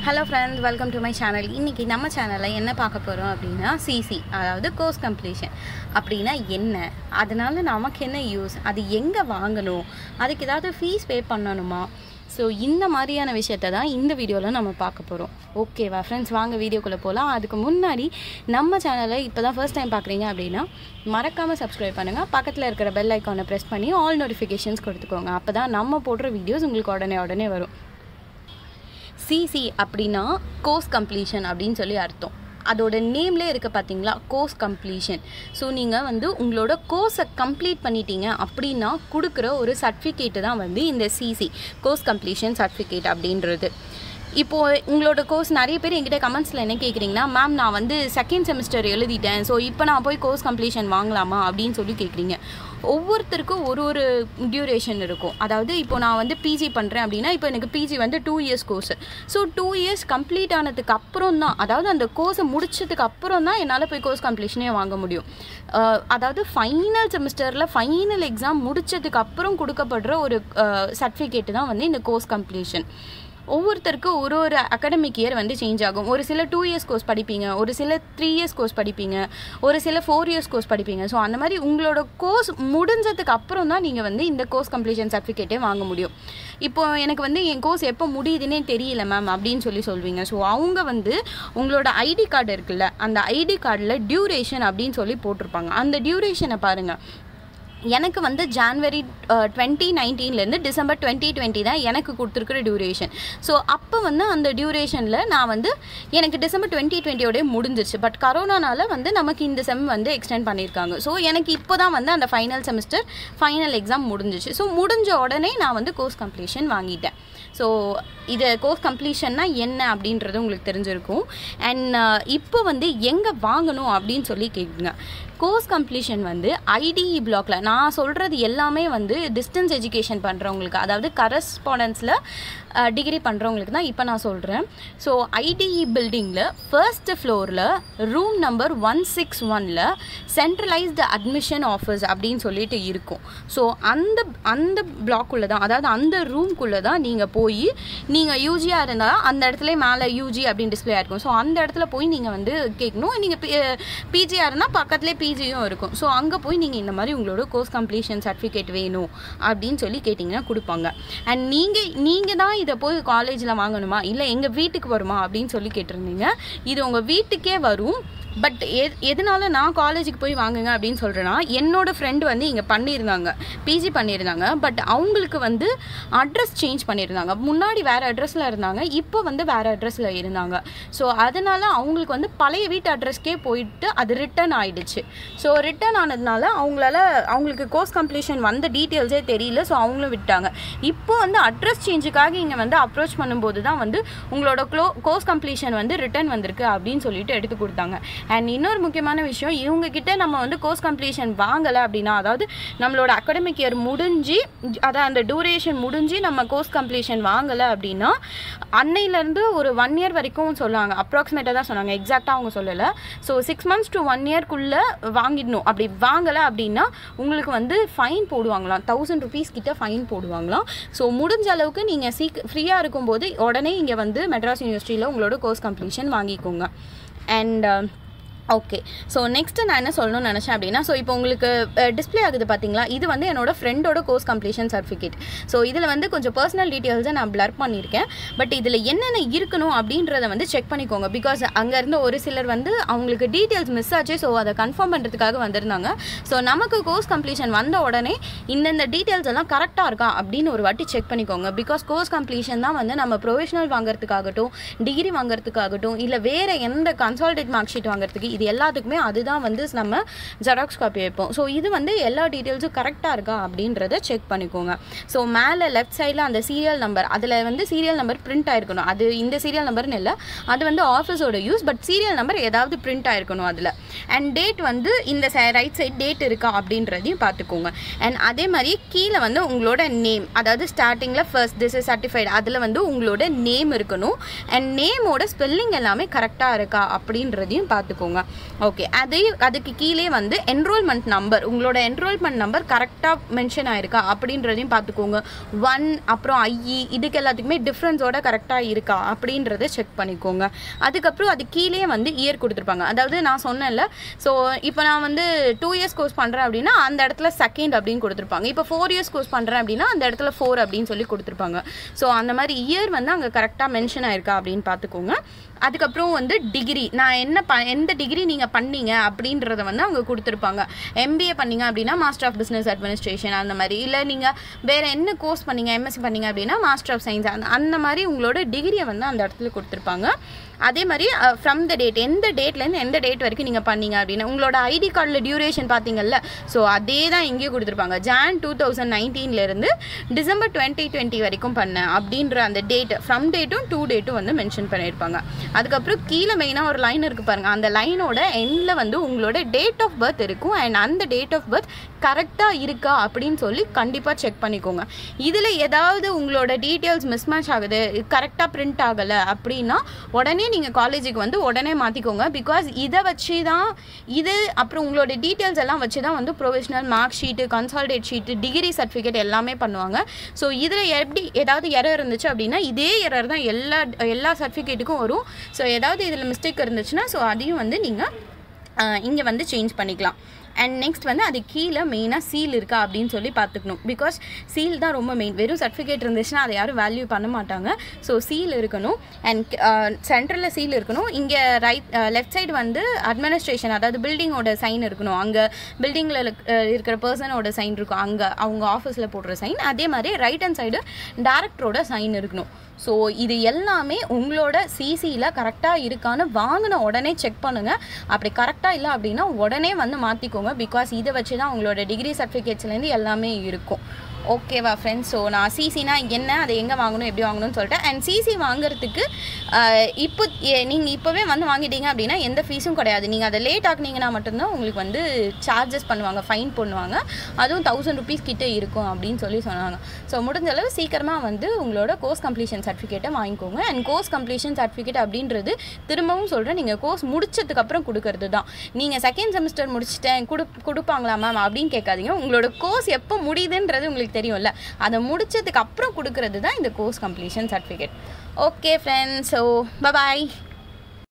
hello friends welcome to my channel இன்றைக்கி நம்ம சேனலில் என்ன பார்க்க போகிறோம் அப்படின்னா சிசி அதாவது கோர்ஸ் கம்ப்ளீஷன் அப்படின்னா என்ன அதனால நமக்கு என்ன யூஸ் அது எங்கே வாங்கணும் அதுக்கு ஏதாவது ஃபீஸ் பே பண்ணணுமா ஸோ இந்த மாதிரியான விஷயத்தை தான் இந்த வீடியோவில் நம்ம பார்க்க போகிறோம் ஓகேவா ஃப்ரெண்ட்ஸ் வாங்க வீடியோக்குள்ளே போகலாம் அதுக்கு முன்னாடி நம்ம சேனலை இப்போ தான் ஃபர்ஸ்ட் டைம் பார்க்குறீங்க அப்படின்னா மறக்காமல் சப்ஸ்கிரைப் பண்ணுங்கள் பக்கத்தில் இருக்கிற பெல் ஐக்கானை ப்ரெஸ் பண்ணி ஆல் நோட்டிஃபிகேஷன்ஸ் கொடுத்துக்கோங்க அப்போ தான் நம்ம போடுற வீடியோஸ் உங்களுக்கு உடனே உடனே வரும் சிசி அப்படின்னா கோர்ஸ் கம்ப்ளீஷன் அப்படின்னு சொல்லி அர்த்தம் அதோட நேம்லேயே இருக்க பார்த்தீங்களா கோர்ஸ் கம்ப்ளீஷன் ஸோ நீங்கள் வந்து உங்களோட கோர்ஸை கம்ப்ளீட் பண்ணிட்டீங்க அப்படின்னா கொடுக்குற ஒரு சர்டிஃபிகேட்டு தான் வந்து இந்த சிசி கோர்ஸ் கம்ப்ளீஷன் சர்டிஃபிகேட் அப்படின்றது இப்போது உங்களோட கோர்ஸ் நிறைய பேர் என்கிட்ட கமெண்ட்ஸில் என்ன கேட்குறீங்கன்னா மேம் நான் வந்து செகண்ட் செமஸ்டர் எழுதிட்டேன் ஸோ இப்போ நான் போய் கோர்ஸ் கம்ப்ளீஷன் வாங்கலாமா அப்படின்னு சொல்லி கேட்குறீங்க ஒவ்வொருத்தருக்கும் ஒரு ஒரு டியூரேஷன் இருக்கும் அதாவது இப்போ நான் வந்து பிஜி பண்ணுறேன் அப்படின்னா இப்போ எனக்கு பிஜி வந்து two years course so two years complete ஆனதுக்கு அப்புறம் தான் அதாவது அந்த கோர்ஸை முடிச்சதுக்கு அப்புறம் தான் என்னால் போய் கோர்ஸ் கம்ப்ளீஷனே வாங்க முடியும் அஹ் அதாவது ஃபைனல் செமஸ்டரில் ஃபைனல் எக்ஸாம் முடிச்சதுக்கு அப்புறம் கொடுக்கப்படுற ஒரு சர்டிஃபிகேட்டு தான் வந்து இந்த கோர்ஸ் கம்ப்ளீஷன் ஒவ்வொருத்தருக்கும் ஒரு ஒரு அகடமிக் இயர் வந்து சேஞ்ச் ஆகும் ஒரு சில டூ இயர்ஸ் கோர்ஸ் படிப்பீங்க ஒரு சில த்ரீ இயர்ஸ் கோர்ஸ் படிப்பீங்க ஒரு சில ஃபோர் இயர்ஸ் கோர்ஸ் படிப்பீங்க ஸோ அந்த மாதிரி உங்களோட கோர்ஸ் முடிஞ்சதுக்கு அப்புறம் தான் நீங்கள் வந்து இந்த கோர்ஸ் கம்ப்ளீஷன் சர்டிஃபிகேட்டே வாங்க முடியும் இப்போ எனக்கு வந்து என் கோர்ஸ் எப்போ முடியுதுன்னே தெரியல மேம் அப்படின்னு சொல்லி சொல்வீங்க ஸோ அவங்க வந்து உங்களோட ஐடி கார்டு இருக்குல்ல அந்த ஐடி கார்டில் டியூரேஷன் அப்படின்னு சொல்லி போட்டிருப்பாங்க அந்த டியூரேஷனை பாருங்கள் எனக்கு வந்து ஜான்வரி டுவெண்ட்டி நைன்டீன்லேருந்து டிசம்பர் டுவெண்ட்டி டுவெண்ட்டி தான் எனக்கு கொடுத்துருக்குற டியூரேஷன் ஸோ அப்போ வந்து அந்த டியூரேஷனில் நான் வந்து எனக்கு டிசம்பர் டுவெண்ட்டி டுவெண்ட்டியோடய முடிஞ்சிருச்சு பட் கரோனானால வந்து நமக்கு இந்த செம் வந்து எக்ஸ்டெண்ட் பண்ணியிருக்காங்க ஸோ எனக்கு இப்போ தான் வந்து அந்த ஃபைனல் செமஸ்டர் ஃபைனல் எக்ஸாம் முடிஞ்சிச்சு ஸோ முடிஞ்ச உடனே நான் வந்து கோர்ஸ் கம்ப்ளீஷன் வாங்கிட்டேன் ஸோ இது கோர்ஸ் கம்ப்ளீஷன்னா என்ன அப்படின்றது உங்களுக்கு தெரிஞ்சிருக்கும் அண்ட் இப்போ வந்து எங்கே வாங்கணும் அப்படின்னு சொல்லி கேட்குங்க கோர்ஸ் கம்ப்ளீஷன் வந்து ஐடிஇ பிளாக்ல நான் சொல்கிறது எல்லாமே வந்து டிஸ்டன்ஸ் எஜுகேஷன் பண்ணுறவங்களுக்கு அதாவது கரஸ்பாண்டன்ஸில் டிகிரி பண்ணுறவங்களுக்கு தான் இப்போ நான் சொல்கிறேன் ஸோ ஐடிஇ பில்டிங்கில் ஃபர்ஸ்ட் ஃப்ளோரில் ரூம் நம்பர் ஒன் சிக்ஸ் ஒனில் சென்ட்ரலைஸ்டு அட்மிஷன் ஆஃபீஸ் அப்படின்னு சொல்லிட்டு இருக்கும் ஸோ அந்த அந்த பிளாக்குள்ளே தான் அதாவது அந்த ரூம்குள்ளே தான் நீங்கள் போய் நீங்கள் யூஜியாக இருந்தால் அந்த இடத்துல மேலே யூஜி அப்படின்னு டிஸ்பிளே இருக்கும் ஸோ அந்த இடத்துல போய் நீங்கள் வந்து கேட்கணும் நீங்கள் பிஜியாக இருந்தால் பக்கத்துலேயே பிஜியும் இருக்கும் ஸோ அங்கே போய் நீங்கள் இந்த மாதிரி உங்களோட கோர்ஸ் கம்ப்ளீஷன் சர்டிஃபிகேட் வேணும் அப்படின்னு சொல்லி கேட்டிங்கன்னா கொடுப்பாங்க அண்ட் நீங்கள் நீங்கள் தான் இதை போய் காலேஜில் வாங்கணுமா இல்லை எங்கள் வீட்டுக்கு வருமா அப்படின்னு சொல்லி கேட்டிருந்தீங்க இது உங்கள் வீட்டுக்கே வரும் பட் எ எதனால நான் காலேஜுக்கு போய் வாங்குங்க அப்படின்னு சொல்கிறேன்னா என்னோட ஃப்ரெண்டு வந்து இங்கே பண்ணியிருந்தாங்க பிஜி பண்ணியிருந்தாங்க பட் அவங்களுக்கு வந்து அட்ரஸ் சேஞ்ச் பண்ணியிருந்தாங்க முன்னாடி வேறு அட்ரஸில் இருந்தாங்க இப்போ வந்து வேறு அட்ரஸில் இருந்தாங்க ஸோ அதனால் அவங்களுக்கு வந்து பழைய வீட்டு அட்ரஸ்க்கே போயிட்டு அது ரிட்டன் ஆயிடுச்சு ஸோ ரிட்டன் ஆனதுனால அவங்களால அவங்களுக்கு கோர்ஸ் கம்ப்ளீஷன் வந்த டீட்டெயில்ஸே தெரியல ஸோ அவங்களும் விட்டாங்க இப்போ வந்து அட்ரஸ் சேஞ்சுக்காக இங்கே வந்து அப்ரோச் பண்ணும்போது தான் வந்து உங்களோட க்ளோ கோர்ஸ் கம்ப்ளீஷன் வந்து ரிட்டன் வந்திருக்கு அப்படின்னு சொல்லிட்டு எடுத்து கொடுத்தாங்க அண்ட் இன்னொரு முக்கியமான விஷயம் இவங்க கிட்ட நம்ம வந்து கோர்ஸ் கம்ப்ளீஷன் வாங்கலை அப்படின்னா அதாவது நம்மளோட அகடமிக் இயர் முடிஞ்சு அதான் அந்த டூரேஷன் முடிஞ்சு நம்ம கோர்ஸ் கம்ப்ளீஷன் வாங்கலை அப்படின்னா அன்னையிலேருந்து ஒரு ஒன் இயர் வரைக்கும் சொன்னாங்க அப்ராக்சிமேட்டாக தான் சொன்னாங்க எக்ஸாக்டாக அவங்க சொல்லலை so six months to one இயர்க்குள்ளே வாங்கிடணும் அப்படி வாங்கலை அப்படின்னா உங்களுக்கு வந்து ஃபைன் போடுவாங்களாம் தௌசண்ட் ருபீஸ் கிட்ட ஃபைன் போடுவாங்களாம் ஸோ முடிஞ்ச அளவுக்கு நீங்கள் சீக் ஃப்ரீயாக இருக்கும்போது உடனே இங்கே வந்து மெட்ராஸ் யூனிவர்சிட்டியில் உங்களோட கோர்ஸ் கம்ப்ளீஷன் வாங்கிக்கோங்க அண்ட் ஓகே ஸோ நெக்ஸ்ட்டு நான் என்ன சொல்லணும்னு நினச்சேன் அப்படின்னா ஸோ இப்போ உங்களுக்கு டிஸ்பிளே ஆகுது பார்த்தீங்களா இது வந்து என்னோட ஃப்ரெண்டோட கோர்ஸ் கம்ப்ளீஷன் சர்டிஃபிகேட் ஸோ இதில் வந்து கொஞ்சம் பர்சனல் டீட்டெயில்ஸை நான் பிளர் பண்ணியிருக்கேன் பட் இதில் என்னென்ன இருக்கணும் அப்படின்றத வந்து செக் பண்ணிக்கோங்க பிகாஸ் அங்கே இருந்த ஒரு சிலர் வந்து அவங்களுக்கு டீட்டெயில்ஸ் மிஸ் ஆச்சு ஸோ அதை கன்ஃபார்ம் பண்ணுறதுக்காக வந்திருந்தாங்க ஸோ நமக்கு கோர்ஸ் கம்ப்ளீஷன் வந்த உடனே இந்தந்த டீட்டெயில்ஸ் எல்லாம் கரெக்டாக இருக்கா அப்படின்னு ஒரு வாட்டி செக் பண்ணிக்கோங்க பிகாஸ் கோர்ஸ் கம்ப்ளீஷன் தான் வந்து நம்ம ப்ரொஃபஷனல் வாங்குறதுக்காகட்டும் டிகிரி வாங்குறதுக்காகட்டும் இல்லை வேறு எந்த கன்சால்டேட் மார்க் ஷீட் வாங்குறதுக்கு இது எல்லாத்துக்குமே அதுதான் வந்து நம்ம ஜெராக்ஸ் காப்பி வைப்போம் ஸோ இது வந்து எல்லா டீட்டெயில்ஸும் கரெக்டாக இருக்கா அப்படின்றத செக் பண்ணிக்கோங்க ஸோ மேலே லெஃப்ட் சைடில் அந்த சீரியல் நம்பர் அதில் வந்து சீரியல் நம்பர் பிரிண்ட் ஆயிருக்கணும் அது இந்த சீரியல் நம்பர்னு இல்லை அது வந்து ஆஃபீஸோட யூஸ் பட் சீரியல் நம்பர் ஏதாவது பிரிண்ட் ஆயிருக்கணும் அதில் அண்ட் டேட் வந்து இந்த ரைட் சைட் டேட் இருக்கா அப்படின்றதையும் பார்த்துக்கோங்க அண்ட் அதே மாதிரி கீழே வந்து உங்களோட நேம் அதாவது ஸ்டார்டிங்கில் ஃபர்ஸ்ட் திஸ் இஸ் சர்டிஃபைடு அதில் வந்து உங்களோட நேம் இருக்கணும் அண்ட் நேமோட ஸ்பெல்லிங் எல்லாமே கரெக்டாக இருக்கா அப்படின்றதையும் பார்த்துக்கோங்க ஓகே அதே அதுக்கு கீழே வந்து என்ரோல்மெண்ட் நம்பர் உங்களோட என்ரோல்மெண்ட் நம்பர் கரெக்டாக மென்ஷன் ஆயிருக்கா அப்படின்றதையும் பார்த்துக்கோங்க ஒன் அப்புறம் ஐஇ இதுக்கு எல்லாத்துக்குமே டிஃப்ரென்ஸோட கரெக்டாக இருக்கா அப்படின்றத செக் பண்ணிக்கோங்க அதுக்கப்புறம் அது கீழே வந்து இயர் கொடுத்துருப்பாங்க அதாவது நான் சொன்னேன்ல ஸோ இப்போ நான் வந்து டூ இயர்ஸ் கோர்ஸ் பண்ணுறேன் அப்படின்னா அந்த இடத்துல செகண்ட் அப்படின்னு கொடுத்துருப்பாங்க இப்போ ஃபோர் இயர்ஸ் கோர்ஸ் பண்ணுறேன் அப்படின்னா அந்த இடத்துல ஃபோர் அப்படின்னு சொல்லி கொடுத்துருப்பாங்க ஸோ அந்த மாதிரி இயர் வந்து அங்கே கரெக்டாக மென்ஷன் ஆயிருக்கா அப்படின்னு பார்த்துக்கோங்க அதுக்கப்புறம் வந்து டிகிரி நான் என்ன ப எந்த டிகிரி நீங்கள் பண்ணீங்க அப்படின்றத வந்து அவங்க கொடுத்துருப்பாங்க எம்பிஏ பண்ணீங்க அப்படின்னா மாஸ்டர் ஆஃப் பிஸ்னஸ் அட்மினிஸ்ட்ரேஷன் அந்த மாதிரி இல்லை நீங்கள் வேறு என்ன கோர்ஸ் பண்ணீங்க எம்எஸ்சி பண்ணீங்க அப்படின்னா மாஸ்டர் ஆஃப் சயின்ஸ் அந்த அந்த மாதிரி உங்களோட டிகிரியை வந்து அந்த இடத்துல கொடுத்துருப்பாங்க அதே மாதிரி ஃப்ரம் த டேட் எந்த டேட்லேருந்து எந்த டேட் வரைக்கும் நீங்கள் பண்ணீங்க அப்படின்னா உங்களோட ஐடி கார்டில் டியூரேஷன் பார்த்தீங்கல்ல ஸோ அதே தான் இங்கேயும் கொடுத்துருப்பாங்க ஜான் டூ தௌசண்ட் நைன்டீன்லேருந்து டிசம்பர் டுவெண்ட்டி டுவெண்ட்டி வரைக்கும் பண்ணேன் அப்படின்ற அந்த டேட் ஃப்ரம் டேட்டும் டூ டேட்டும் வந்து மென்ஷன் பண்ணியிருப்பாங்க அதுக்கப்புறம் கீழே மெயினாக ஒரு லைன் இருக்குது பாருங்கள் அந்த லைனோட எண்டில் வந்து உங்களோட டேட் ஆஃப் பர்த் இருக்கும் அண்ட் அந்த டேட் ஆஃப் பர்த் கரெக்டாக இருக்கா அப்படின்னு சொல்லி கண்டிப்பாக செக் பண்ணிக்கோங்க இதில் ஏதாவது உங்களோட டீட்டெயில்ஸ் மிஸ்மேட்ச் ஆகுது கரெக்டாக பிரிண்ட் ஆகலை அப்படின்னா உடனே நீங்கள் காலேஜுக்கு வந்து உடனே மாற்றிக்கோங்க பிகாஸ் இதை வச்சு தான் இது அப்புறம் உங்களோட டீட்டெயில்ஸ் எல்லாம் வச்சு தான் வந்து professional mark sheet consolidated sheet degree certificate எல்லாமே பண்ணுவாங்க ஸோ இதில் எப்படி ஏதாவது எரர் இருந்துச்சு அப்படின்னா இதே எரர் தான் எல்லா எல்லா சர்டிஃபிகேட்டுக்கும் வரும் ஸோ ஏதாவது இதில் மிஸ்டேக் இருந்துச்சுன்னா ஸோ அதையும் வந்து நீங்கள் இங்கே வந்து சேஞ்ச் பண்ணிக்கலாம் அண்ட் நெக்ஸ்ட் வந்து அது கீழே மெயினாக சீல் இருக்கா அப்படின்னு சொல்லி பார்த்துக்கணும் பிகாஸ் சீல் தான் ரொம்ப மெயின் வெறும் சர்டிஃபிகேட் இருந்துச்சுன்னா அதை யாரும் வேல்யூ பண்ண மாட்டாங்க ஸோ சீல் இருக்கணும் அண்ட் சென்ட்ரலில் சீல் இருக்கணும் இங்கே ரைட் லெஃப்ட் சைடு வந்து அட்மினிஸ்ட்ரேஷன் அதாவது பில்டிங்கோட சைன் இருக்கணும் அங்கே பில்டிங்கில் இருக்கிற பர்சனோட சைன் இருக்கும் அங்கே அவங்க ஆஃபீஸில் போடுற சைன் அதே மாதிரி ரைட் ஹேண்ட் சைடு டேரக்டரோட சைன் இருக்கணும் ஸோ இது எல்லாமே உங்களோட சிசியில் கரெக்டாக இருக்கான்னு வாங்கின உடனே செக் பண்ணுங்கள் அப்படி கரெக்டாக இல்லை அப்படின்னா உடனே வந்து மாற்றிக்கோங்க பிகாஸ் இதை வச்சு தான் உங்களோட டிகிரி சர்டிஃபிகேட்ஸ்லேருந்து எல்லாமே இருக்கும் ஓகேவா ஃப்ரெண்ட்ஸ் ஸோ நான் சிசினா என்ன அதை எங்கே வாங்கணும் எப்படி வாங்கணும்னு சொல்லிட்டேன் அண்ட் சிசி வாங்குறதுக்கு ஆஹ், இப்போ நீங்கள் இப்போவே வந்து வாங்கிட்டீங்க அப்படின்னா எந்த ஃபீஸும் கிடையாது நீங்கள் அதை லேட் ஆக்குனீங்கன்னா மட்டும்தான் உங்களுக்கு வந்து சார்ஜஸ் பண்ணுவாங்க ஃபைன் பண்ணுவாங்க அதுவும் தௌசண்ட் ருபீஸ் கிட்ட இருக்கும் அப்படின்னு சொல்லி சொன்னாங்க ஸோ முடிஞ்ச அளவு சீக்கிரமாக வந்து உங்களோட கோர்ஸ் கம்ப்ளீஷன் சர்டிஃபிகேட்டை வாங்கிக்கோங்க அண்ட் கோர்ஸ் கம்ப்ளீஷன் சர்டிஃபிகேட் அப்படின்றது திரும்பவும் சொல்கிறேன் நீங்கள் கோர்ஸ் முடிச்சதுக்கப்புறம் கொடுக்கறது தான் நீங்கள் செகண்ட் செமஸ்டர் முடிச்சிட்டேன் கொடு கொடுப்பாங்களா மேம் அப்படின்னு கேட்காதீங்க உங்களோட கோர்ஸ் எப்போ முடியுதுன்றது உங்களுக்கு தெரியும்ல அதை முடிச்சதுக்கு அப்புறம் கொடுக்கறது தான் இந்த course completion certificate okay friends so bye bye